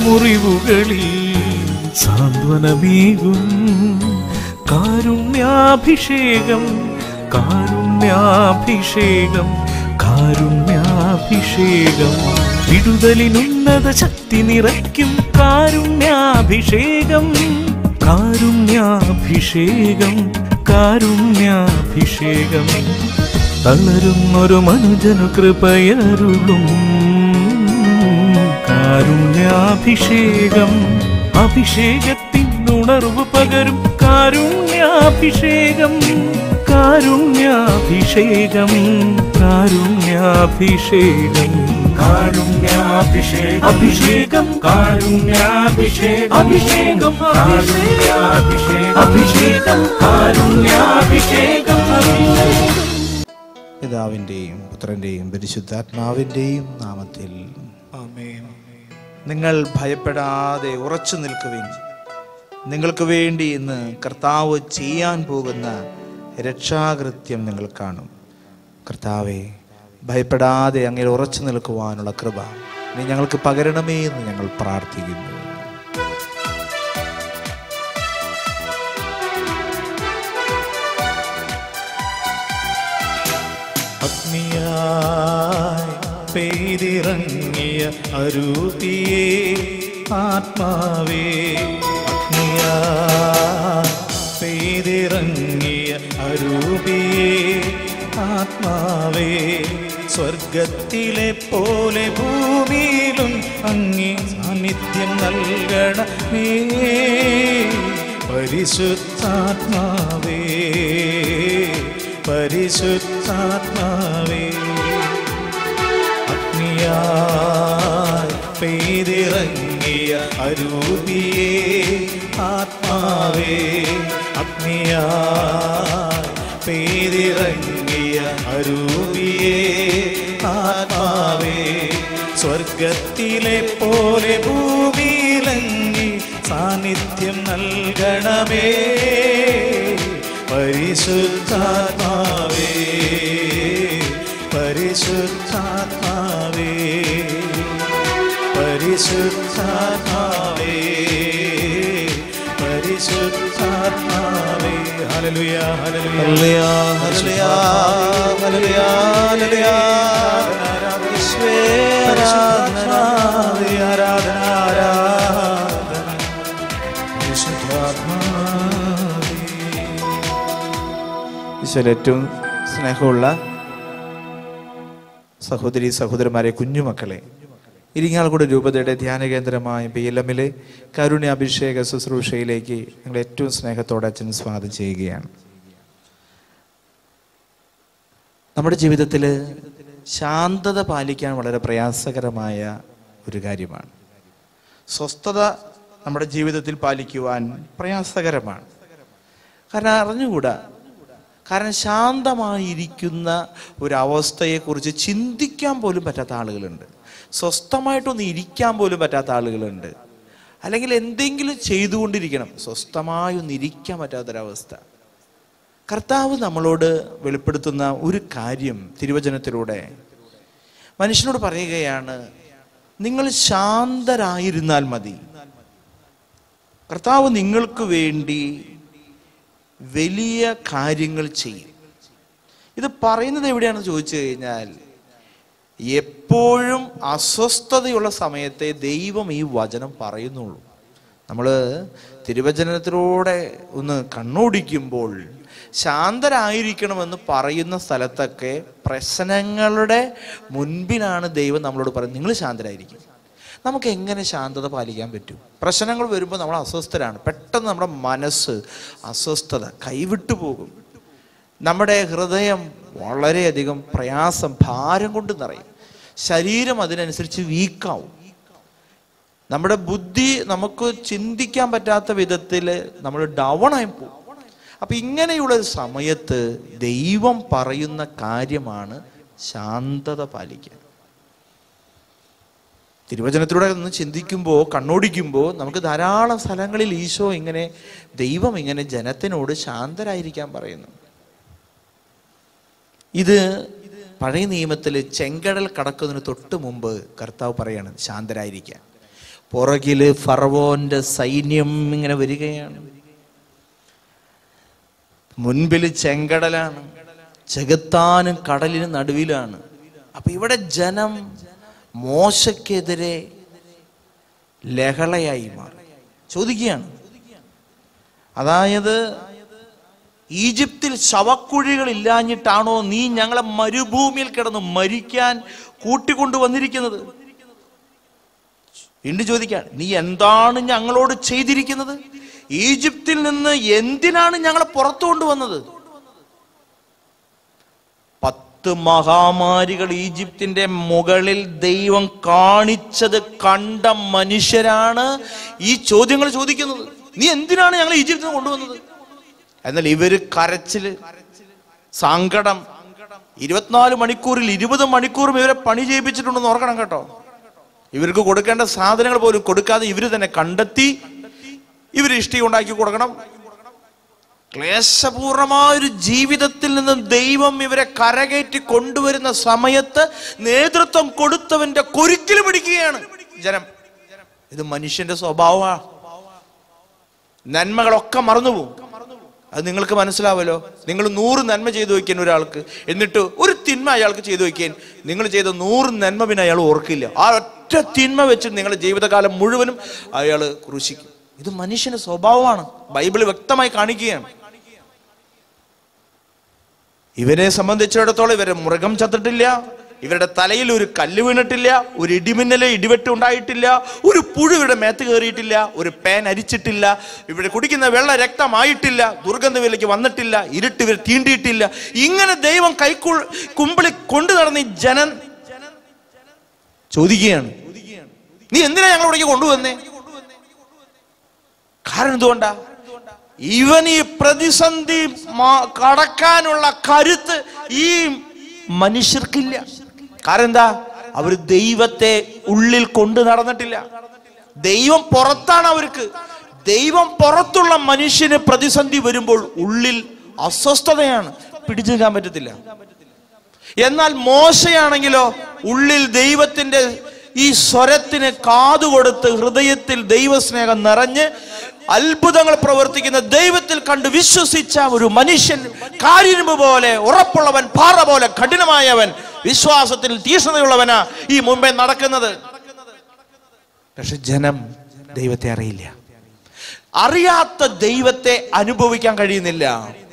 മുറിവുകളിൽ സാന്ത്വനമേകും കാരുണ്യാഭിഷേകം കാരുണ്യാഭിഷേകം കാരുണ്യാഭിഷേകം വിടുതലിനുന്നത ശക്തി നിറയ്ക്കും കാരുണ്യാഭിഷേകം കാരുണ്യാഭിഷേകം കാരുണ്യാഭിഷേകം തളരുന്നൊരു മനുജനു കൃപയരുളും കാരുണ്യാഭിഷേകം അഭിഷേകത്തിനുണർവ് പകരും കാരുണ്യാഭിഷേകം കാരുണ്യാഭിഷേകം കാരുണ്യാഭിഷേകം കാരുണ്യാഭിഷേകം അഭിഷേകം കാരുണ്യാഭിഷേകം അഭിഷേകം കാരുണ്യാഭിഷേകം അഭിഷേകം കാരുണ്യാഭിഷേകം പിതാവിൻ്റെയും പുത്രൻ്റെയും പരിശുദ്ധാത്മാവിൻ്റെയും നാമത്തിൽ നിങ്ങൾ ഭയപ്പെടാതെ ഉറച്ചു നിൽക്കുവിൻ നിങ്ങൾക്ക് വേണ്ടി ഇന്ന് കർത്താവ് ചെയ്യാൻ പോകുന്ന രക്ഷാകൃത്യം നിങ്ങൾ കാണും കർത്താവെ ഭയപ്പെടാതെ അങ്ങനെ ഉറച്ചു നിൽക്കുവാനുള്ള കൃപ നീ ഞങ്ങൾക്ക് പകരണമേ എന്ന് ഞങ്ങൾ പ്രാർത്ഥിക്കുന്നു അഗ്നിയായി പെയ്തിറങ്ങിയ അരൂപിയെ ആത്മാവേ അഗ്നിയായി പെയ്തിറങ്ങിയ അരൂപിയെ ആത്മാവേ സ്വർഗത്തിലെ പോലെ ഭൂമിയിലും അങ്ങേ സാന്നിധ്യം നൽകണമേ പരിശുദ്ധാത്മാവേ പരിശുദ്ധാത്മാവേ അഗ്നിയായി പെയ്തിറങ്ങിയ അരൂപിയെ ആത്മാവേ അഗ്നിയായി പെയ്തിറങ്ങിയ അരൂപിയെ ആത്മാവേ സ്വർഗത്തിലെ പോലെ ഭൂമിയിലങ്ങി സാന്നിധ്യം നൽകണമേ പരിശുദ്ധാത്മാവേ പരിശുദ്ധാത്മാവേ പരിശുദ്ധാത്മാവേ പരിശുദ്ധാത്മാവേ ഹല്ലേലൂയ ഹല്ലേലൂയ ഹല്ലേലൂയ, ഹല്ലേലൂയ, ഹല്ലേലൂയ, ഹല്ലേലൂയ. യേശുവേ, ആരാധന, പരിശുദ്ധാത്മാവേ ആരാധന ആരാധന പരിശുദ്ധാത്മാവേ ഈശോയിൽ ഏറ്റവും സ്നേഹമുള്ള സഹോദരി സഹോദരന്മാരെ കുഞ്ഞുമക്കളെ ഇരിങ്ങാലക്കുട രൂപതയുടെ ധ്യാന കേന്ദ്രമായ പി എൽ എമ്മിലെ കാരുണ്യാഭിഷേക ശുശ്രൂഷയിലേക്ക് ഞങ്ങൾ ഏറ്റവും സ്നേഹത്തോടെ അച്ഛൻ സ്വാഗതം ചെയ്യുകയാണ് നമ്മുടെ ജീവിതത്തിൽ ശാന്തത പാലിക്കാൻ വളരെ പ്രയാസകരമായ ഒരു കാര്യമാണ് സ്വസ്ഥത നമ്മുടെ ജീവിതത്തിൽ പാലിക്കുവാൻ പ്രയാസകരമാണ് കാരണം അറിഞ്ഞുകൂടാ കാരണം ശാന്തമായിരിക്കുന്ന ഒരവസ്ഥയെക്കുറിച്ച് ചിന്തിക്കാൻ പോലും പറ്റാത്ത ആളുകളുണ്ട് സ്വസ്ഥമായിട്ടൊന്ന് ഇരിക്കാൻ പോലും പറ്റാത്ത ആളുകളുണ്ട് അല്ലെങ്കിൽ എന്തെങ്കിലും ചെയ്തുകൊണ്ടിരിക്കണം സ്വസ്ഥമായി ഒന്ന് ഇരിക്കാൻ പറ്റാത്തൊരവസ്ഥ കർത്താവ് നമ്മളോട് വെളിപ്പെടുത്തുന്ന ഒരു കാര്യം തിരുവചനത്തിലൂടെ മനുഷ്യനോട് പറയുകയാണ് നിങ്ങൾ ശാന്തരായിരുന്നാൽ മതി കർത്താവ് നിങ്ങൾക്ക് വേണ്ടി വലിയ കാര്യങ്ങൾ ചെയ്യും ഇത് പറയുന്നത് എവിടെയാണെന്ന് ചോദിച്ചു കഴിഞ്ഞാൽ എപ്പോഴും അസ്വസ്ഥതയുള്ള സമയത്തെ ദൈവം ഈ വചനം പറയുന്നുള്ളൂ നമ്മൾ തിരുവചനത്തിലൂടെ ഒന്ന് കണ്ണോടിക്കുമ്പോൾ ശാന്തരായിരിക്കണമെന്ന് പറയുന്ന സ്ഥലത്തൊക്കെ പ്രശ്നങ്ങളുടെ മുൻപിലാണ് ദൈവം നമ്മളോട് പറയുന്നത് നിങ്ങൾ ശാന്തരായിരിക്കും നമുക്ക് എങ്ങനെ ശാന്തത പാലിക്കാൻ പറ്റും പ്രശ്നങ്ങൾ വരുമ്പോൾ നമ്മൾ അസ്വസ്ഥരാണ് പെട്ടെന്ന് നമ്മുടെ മനസ്സ് അസ്വസ്ഥത കൈവിട്ടു പോകും നമ്മുടെ ഹൃദയം വളരെയധികം പ്രയാസം ഭാരം കൊണ്ട് നിറയും ശരീരം അതിനനുസരിച്ച് വീക്കാവും നമ്മുടെ ബുദ്ധി നമുക്ക് ചിന്തിക്കാൻ പറ്റാത്ത വിധത്തിൽ നമ്മൾ ഡൗൺ ആയി പോകും അപ്പൊ ഇങ്ങനെയുള്ള ഒരു സമയത്ത് ദൈവം പറയുന്ന കാര്യമാണ് ശാന്തത പാലിക്കുക തിരുവചനത്തിലൂടെ ഒന്ന് ചിന്തിക്കുമ്പോൾ കണ്ണോടിക്കുമ്പോൾ നമുക്ക് ധാരാളം സ്ഥലങ്ങളിൽ ഈശോ ഇങ്ങനെ ദൈവം ഇങ്ങനെ ജനത്തിനോട് ശാന്തരായിരിക്കാൻ പറയുന്നു ഇത് പഴയ നിയമത്തിൽ ചെങ്കടൽ കടക്കുന്നതിന് തൊട്ട് മുമ്പ് കർത്താവ് പറയാണ് ശാന്തരായിരിക്കാൻ പുറകില് ഫറവോന്റെ സൈന്യം ഇങ്ങനെ വരികയാണ് മുൻപിൽ ചെങ്കടലാണ് ചെകുത്താനും കടലിന് നടുവിലാണ് അപ്പൊ ഇവിടെ ജനം മോശക്കെതിരെ ലഹളയായി മാറി ചോദിക്കുകയാണ് അതായത് ഈജിപ്തിൽ ശവക്കുഴികൾ ഇല്ലാഞ്ഞിട്ടാണോ നീ ഞങ്ങളെ മരുഭൂമിയിൽ കിടന്ന് മരിക്കാൻ കൂട്ടിക്കൊണ്ടു വന്നിരിക്കുന്നത് വീണ്ടും ചോദിക്കാൻ നീ എന്താണ് ഞങ്ങളോട് ചെയ്തിരിക്കുന്നത് ഈജിപ്തിൽ നിന്ന് എന്തിനാണ് ഞങ്ങളെ പുറത്തു കൊണ്ടുവന്നത് പത്ത് മഹാമാരികൾ ഈജിപ്തിന്റെ മുകളിൽ ദൈവം കാണിച്ചത് കണ്ട മനുഷ്യരാണ് ഈ ചോദ്യങ്ങൾ ചോദിക്കുന്നത് നീ എന്തിനാണ് ഞങ്ങൾ ഈജിപ്തിൽ നിന്ന് കൊണ്ടുവന്നത് എന്നാൽ ഇവര് കരച്ചില് സങ്കടം ഇരുപത്തിനാല് മണിക്കൂറിൽ ഇരുപത് മണിക്കൂറും ഇവരെ പണി ചെയ്യിപ്പിച്ചിട്ടുണ്ടെന്ന് ഓർക്കണം കേട്ടോ ഇവർക്ക് കൊടുക്കേണ്ട സാധനങ്ങൾ പോലും കൊടുക്കാതെ ഇവര് തന്നെ കണ്ടെത്തി ഇവർ ഇഷ്ടി ഉണ്ടാക്കി കൊടുക്കണം ക്ലേശപൂർണമായ ഒരു ജീവിതത്തിൽ നിന്നും ദൈവം ഇവരെ കരകയറ്റി കൊണ്ടുവരുന്ന സമയത്ത് നേതൃത്വം കൊടുത്തവന്റെ കൊരുക്കിൽ പിടിക്കുകയാണ് ജനം ഇത് മനുഷ്യന്റെ സ്വഭാവമാണ് നന്മകളൊക്കെ മറന്നുപോകും അത് നിങ്ങൾക്ക് മനസ്സിലാവല്ലോ നിങ്ങൾ നൂറ് നന്മ ചെയ്തു വയ്ക്കാൻ ഒരാൾക്ക് എന്നിട്ട് ഒരു തിന്മ അയാൾക്ക് ചെയ്തു വയ്ക്കാൻ നിങ്ങൾ ചെയ്ത നൂറ് നന്മ പിന്നെ അയാൾ ഓർക്കില്ല ആ ഒറ്റ തിന്മ വെച്ച് നിങ്ങളുടെ ജീവിതകാലം മുഴുവനും അയാൾ ക്രൂശിക്കും ഇത് മനുഷ്യന്റെ സ്വഭാവമാണ് ബൈബിൾ വ്യക്തമായി കാണിക്കുകയാണ് ഇവരെ സംബന്ധിച്ചിടത്തോളം ഇവരെ മൃഗം ചത്തിട്ടില്ല ഇവരുടെ തലയിൽ ഒരു കല്ല് വീണിട്ടില്ല ഒരു ഇടിമിന്നല് ഇടിവെട്ട് ഉണ്ടായിട്ടില്ല ഒരു പുഴു ഇവരുടെ മേത്ത് കയറിയിട്ടില്ല ഒരു പേൻ അരിച്ചിട്ടില്ല ഇവിടെ കുടിക്കുന്ന വെള്ള രക്തമായിട്ടില്ല ദുർഗന്ധവിലേക്ക് വന്നിട്ടില്ല ഇരുട്ട് ഇവർ തീണ്ടിയിട്ടില്ല ഇങ്ങനെ ദൈവം കൈക്കു കുമ്പിളി കൊണ്ടു നടന്ന ഈ ജനൻ ചോദിക്കുകയാണ് നീ എന്തിനാ ഞങ്ങളിവിടേക്ക് കൊണ്ടുവന്നേ കാരണം എന്തുകൊണ്ടാ ഇവൻ ഈ പ്രതിസന്ധി മാ- കടക്കാനുള്ള കരുത്ത് ഈ മനുഷ്യർക്കില്ല കാരണം എന്താ അവർ ദൈവത്തെ ഉള്ളിൽ കൊണ്ടു നടന്നിട്ടില്ല ദൈവം പുറത്താണ് അവർക്ക് ദൈവം പുറത്തുള്ള മനുഷ്യന് പ്രതിസന്ധി വരുമ്പോൾ ഉള്ളിൽ അസ്വസ്ഥതയാണ് പിടിച്ചു നിൽക്കാൻ പറ്റത്തില്ല എന്നാൽ മോശയാണെങ്കിലോ ഉള്ളിൽ ദൈവത്തിന്റെ ഈ സ്വരത്തിന് കാതുകൊടുത്ത് ഹൃദയത്തിൽ ദൈവസ്നേഹം നിറഞ്ഞ് അത്ഭുതങ്ങൾ പ്രവർത്തിക്കുന്ന ദൈവത്തിൽ കണ്ട് വിശ്വസിച്ച ഒരു മനുഷ്യൻ കാരിരുമ്പ് പോലെ ഉറപ്പുള്ളവൻ പാറ പോലെ കഠിനമായവൻ വിശ്വാസത്തിൽ തീഷ്ണതയുള്ളവനാ ഈ മുമ്പേ നടക്കുന്നത് പക്ഷെ ജനം ദൈവത്തെ അറിയില്ല അറിയാത്ത ദൈവത്തെ അനുഭവിക്കാൻ കഴിയുന്നില്ല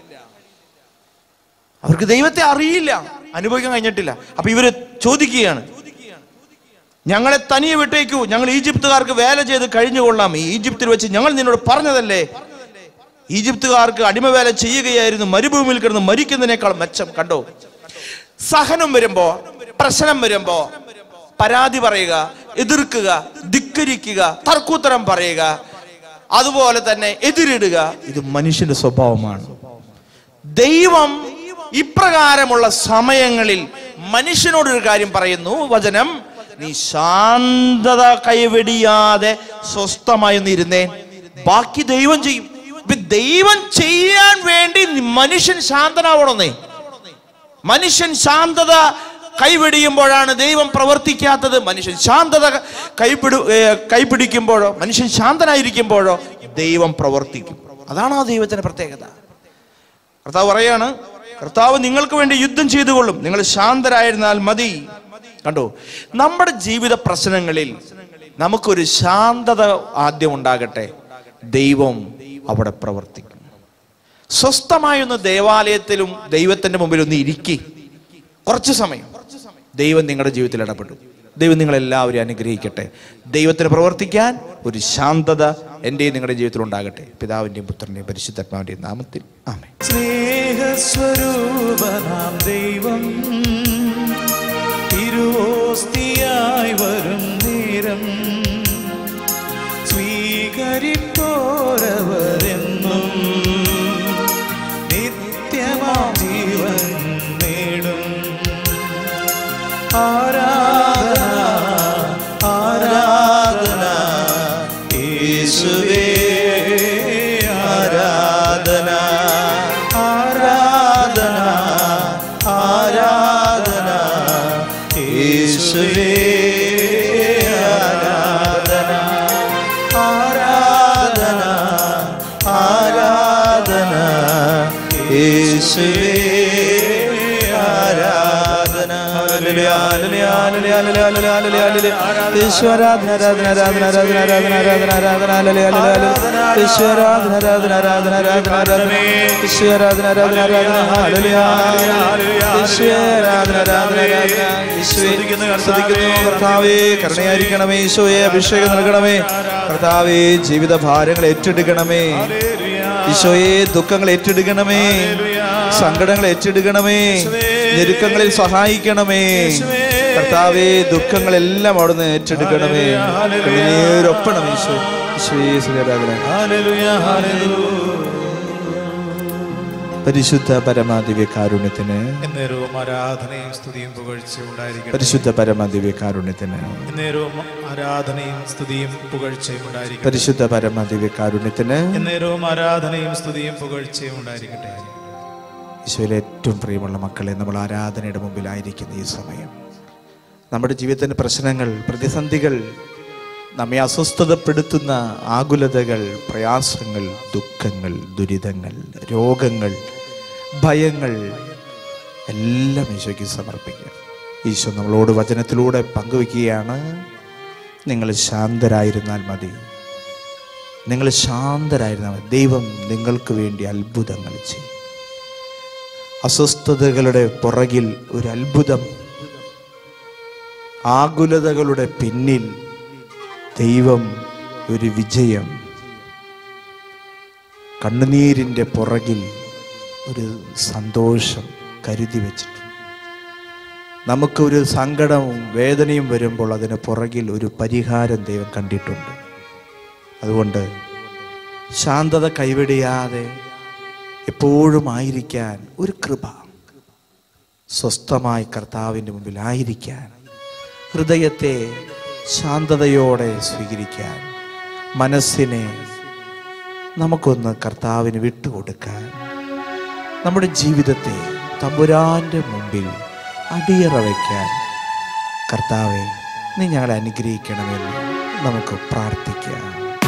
അവർക്ക് ദൈവത്തെ അറിയില്ല അനുഭവിക്കാൻ കഴിഞ്ഞിട്ടില്ല അപ്പൊ ഇവര് ചോദിക്കുകയാണ് ഞങ്ങളെ തനിയെ വിട്ടേക്കൂ ഞങ്ങൾ ഈജിപ്തുകാർക്ക് വേല ചെയ്ത് കഴിഞ്ഞുകൊള്ളാം ഈ ഈജിപ്തിൽ വെച്ച് ഞങ്ങൾ നിന്നോട് പറഞ്ഞതല്ലേ ഈജിപ്തുകാർക്ക് അടിമവേല ചെയ്യുകയായിരുന്നു മരുഭൂമിയിൽ കിടന്ന് മരിക്കുന്നതിനേക്കാൾ മെച്ചം കണ്ടോ സഹനം വരുമ്പോ പ്രശ്നം വരുമ്പോ പരാതി പറയുക എതിർക്കുക ധിക്കരിക്കുക തർക്കൂത്തരം പറയുക അതുപോലെ തന്നെ എതിരിടുക ഇത് മനുഷ്യന്റെ സ്വഭാവമാണ് ദൈവം ഇപ്രകാരമുള്ള സമയങ്ങളിൽ മനുഷ്യനോടൊരു കാര്യം പറയുന്നു വചനം നീ ശാന്തത കൈവെടിയാതെ സ്വസ്ഥമായി ഒന്ന് ഇരുന്നേ ബാക്കി ദൈവം ചെയ്യും ഇപ്പൊ ദൈവം ചെയ്യാൻ വേണ്ടി മനുഷ്യൻ ശാന്തനാവണമെന്നേ മനുഷ്യൻ ശാന്തത കൈപിടിയുമ്പോഴാണ് ദൈവം പ്രവർത്തിക്കാത്തത് മനുഷ്യൻ ശാന്തത കൈപിടി ഏ, കൈപിടിക്കുമ്പോഴോ മനുഷ്യൻ ശാന്തനായിരിക്കുമ്പോഴോ ദൈവം പ്രവർത്തിക്കും അതാണ് ആ ദൈവത്തിന്റെ പ്രത്യേകത കർത്താവ് പറയാണ് കർത്താവ് നിങ്ങൾക്ക് വേണ്ടി യുദ്ധം ചെയ്തുകൊള്ളും നിങ്ങൾ ശാന്തരായിരുന്നാൽ മതി കണ്ടോ നമ്മുടെ ജീവിത പ്രശ്നങ്ങളിൽ നമുക്കൊരു ശാന്തത ആദ്യം ഉണ്ടാകട്ടെ ദൈവം അവിടെ പ്രവർത്തിക്കും സ്വസ്ഥമായൊന്ന് ദേവാലയത്തിലും ദൈവത്തിന്റെ മുമ്പിൽ ഒന്ന് ഇരിക്കി കുറച്ച് സമയം ദൈവം നിങ്ങളുടെ ജീവിതത്തിൽ ഇടപെടും ദൈവം നിങ്ങളെല്ലാവരും അനുഗ്രഹിക്കട്ടെ ദൈവത്തിന് പ്രവർത്തിക്കാൻ ഒരു ശാന്തത എൻ്റെയും നിങ്ങളുടെ ജീവിതത്തിൽ ഉണ്ടാകട്ടെ പിതാവിൻ്റെയും പുത്രൻ്റെയും പരിശുദ്ധാത്മാവിൻ്റെയും നാമത്തിൽ ആമേ സ്നേഹസ്വരൂപനാം ദൈവം തിരുവോസ്തിയായി വരും നേരം സ്വീകരിപ്പോരവരെന്നും നിത്യമാം ജീവൻ നേടും ആരാധന ആരാധന യേശുവേ ആരാധന ആരാധന ആരാധന യേശുവേ ആരാധന യേശുവേ ആരാധന ഹല്ലേലൂയ, ഹല്ലേലൂയ, ഹല്ലേലൂയ, ഹല്ലേലൂയ, ഹല്ലേലൂയ, ഹല്ലേലൂയ. യേശുവാരാധന, ആരാധന, ആരാധന, ആരാധന, ആരാധന, ആരാധന, ആരാധന, ഹല്ലേലൂയ, ഹല്ലേലൂയ, ഹല്ലേലൂയ. യേശുവാരാധന, ആരാധന, ആരാധന, ആരാധന, ആരാധന. യേശുവാരാധന, ആരാധന, ആരാധന, ഹല്ലേലൂയ, ഹല്ലേലൂയ. യേശുവാരാധന, ആരാധന, ആരാധന. യേശുവേ, സ്തുതിക്കുന്നു കർത്താവേ കരുണയായിരിക്കണമേ ഈശോയെ അഭിഷേകം നൽകണമേ കർത്താവേ ജീവിത ഭാരങ്ങൾ ഏറ്റെടുക്കണമേ ഈശോയെ ദുഃഖങ്ങൾ ഏറ്റെടുക്കണമേ സങ്കടങ്ങൾ ഏറ്റെടുക്കണമേ ഞെരുക്കങ്ങളിൽ സഹായിക്കണമേ കർത്താവേ ദുഃഖങ്ങളെല്ലാം അവിടുന്ന് ഏറ്റെടുക്കണമേ കണ്ണീരൊപ്പണം ഈശോ ഈശോയെ സ്തുതിയാരാധന. പരിശുദ്ധ പരമാദിവ്യ കാരുണ്യത്തിന് എന്നേരവും ആരാധനയും സ്തുതിയും പുകഴ്ചയും ഉണ്ടായിരിക്കട്ടെ പരിശുദ്ധ പരമാദിവ്യ കാരുണ്യത്തിന് എന്നേരവും ആരാധനയും സ്തുതിയും പുകഴ്ചയും ഉണ്ടായിരിക്കട്ടെ പരിശുദ്ധ പരമാദിവ്യ കാരുണ്യത്തിന് എന്നേരവും ആരാധനയും സ്തുതിയും പുകഴ്ചയും ഉണ്ടായിരിക്കട്ടെ ഈശോയിലെ ഏറ്റവും പ്രിയമുള്ള മക്കളെ നമ്മൾ ആരാധനയുടെ മുമ്പിലായിരിക്കുന്ന ഈ സമയം നമ്മുടെ ജീവിതത്തിൻ്റെ പ്രശ്നങ്ങൾ പ്രതിസന്ധികൾ നമ്മെ അസ്വസ്ഥതപ്പെടുത്തുന്ന ആകുലതകൾ പ്രയാസങ്ങൾ ദുഃഖങ്ങൾ ദുരിതങ്ങൾ രോഗങ്ങൾ ഭയങ്ങൾ എല്ലാം ഈശോയ്ക്ക് സമർപ്പിക്കുക ഈശോ നമ്മളോട് വചനത്തിലൂടെ പങ്കുവയ്ക്കുകയാണ് നിങ്ങൾ ശാന്തരായിരുന്നാൽ മതി നിങ്ങൾ ശാന്തരായിരുന്നാൽ മതി ദൈവം നിങ്ങൾക്ക് വേണ്ടി അത്ഭുതങ്ങൾ ചെയ്യും അസ്വസ്ഥതകളുടെ പുറകിൽ ഒരു അത്ഭുതം ആകുലതകളുടെ പിന്നിൽ ദൈവം ഒരു വിജയം കണ്ണുനീരിൻ്റെ പുറകിൽ ഒരു സന്തോഷം കരുതി വെച്ചിട്ടുണ്ട് നമുക്കൊരു സങ്കടവും വേദനയും വരുമ്പോൾ അതിന് പുറകിൽ ഒരു പരിഹാരം ദൈവം കണ്ടിട്ടുണ്ട് അതുകൊണ്ട് ശാന്തത കൈവിടിയാതെ എപ്പോഴും ആയിരിക്കാൻ ഒരു കൃപ സ്വസ്ഥമായി കർത്താവിൻ്റെ മുമ്പിൽ ആയിരിക്കാൻ ഹൃദയത്തെ ശാന്തതയോടെ സ്വീകരിക്കാൻ മനസ്സിനെ നമുക്കൊന്ന് കർത്താവിന് വിട്ടുകൊടുക്കാൻ നമ്മുടെ ജീവിതത്തെ തമ്പുരാൻ്റെ മുമ്പിൽ അടിയറ വയ്ക്കാൻ കർത്താവെ നീ ഞങ്ങളെ അനുഗ്രഹിക്കണമെന്ന് നമുക്ക് പ്രാർത്ഥിക്കാം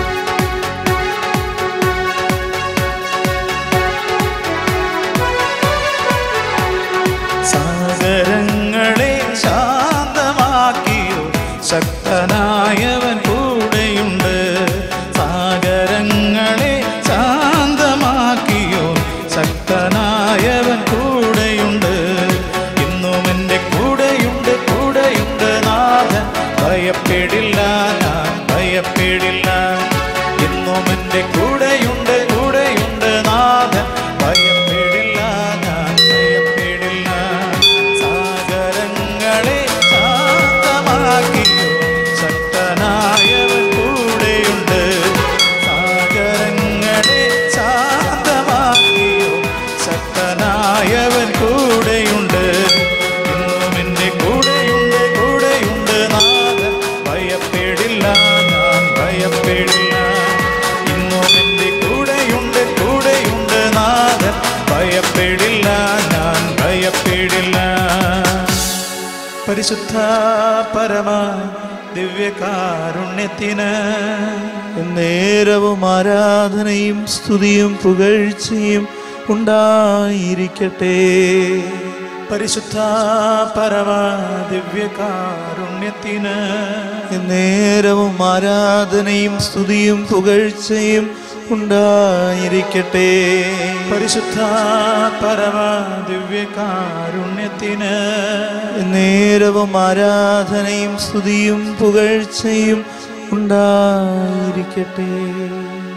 സാഗരങ്ങളെ ശാന്തമാക്കിയോ ശക്തനായവൻ കൂടെയുണ്ട് സാഗരങ്ങളെ ശാന്തമാക്കിയോ ശക്തനായവൻ കൂടെയുണ്ട് ഇന്നും എൻ്റെ കൂടെയുണ്ട് കൂടെയുണ്ട് നാഥൻ ഭയപ്പെടില്ല ഞാൻ ഭയപ്പെടില്ല ഇന്നും എൻ്റെ കൂടെയുണ്ട് കൂടെയുണ്ട് നാഥൻ ഭയപ്പെടില്ല ഞാൻ ഭയപ്പെടില്ല സാഗരങ്ങളെ ശാന്തമാക്കിയോ ശക്തനായവൻ കൂടെയുണ്ട് സാഗരങ്ങളെ ശാന്തമാക്കിയോ ശക്തനായവൻ കൂടെയുണ്ട് ഇന്നും എൻ്റെ കൂടെയുണ്ട് കൂടെയുണ്ട് നാഥൻ ഭയപ്പെടില്ല ഞാൻ ഭയപ്പെടില്ല ഇന്നും എൻ്റെ കൂടെയുണ്ട് കൂടെയുണ്ട് നാഥൻ ഭയപ്പെടില്ല ഞാൻ ഭയപ്പെടില്ല പരിശുദ്ധ പരമ ദിവ്യകാരുണ്യത്തിന് നേരവും ആരാധനയും സ്തുതിയും പുകഴ്ചയും ഉണ്ടായിരിക്കട്ടെ പരിശുദ്ധ പരമ ദിവ്യകാരുണ്യത്തിന് നേരവും ആരാധനയും സ്തുതിയും പുകഴ്ചയും ഉണ്ടായിരിക്കട്ടെ പരിശുദ്ധ പരമ ദിവ്യകാരുണ്യത്തിന് നേരവും ആരാധനയും സ്തുതിയും പുകഴ്ചയും ഉണ്ടായിരിക്കട്ടെ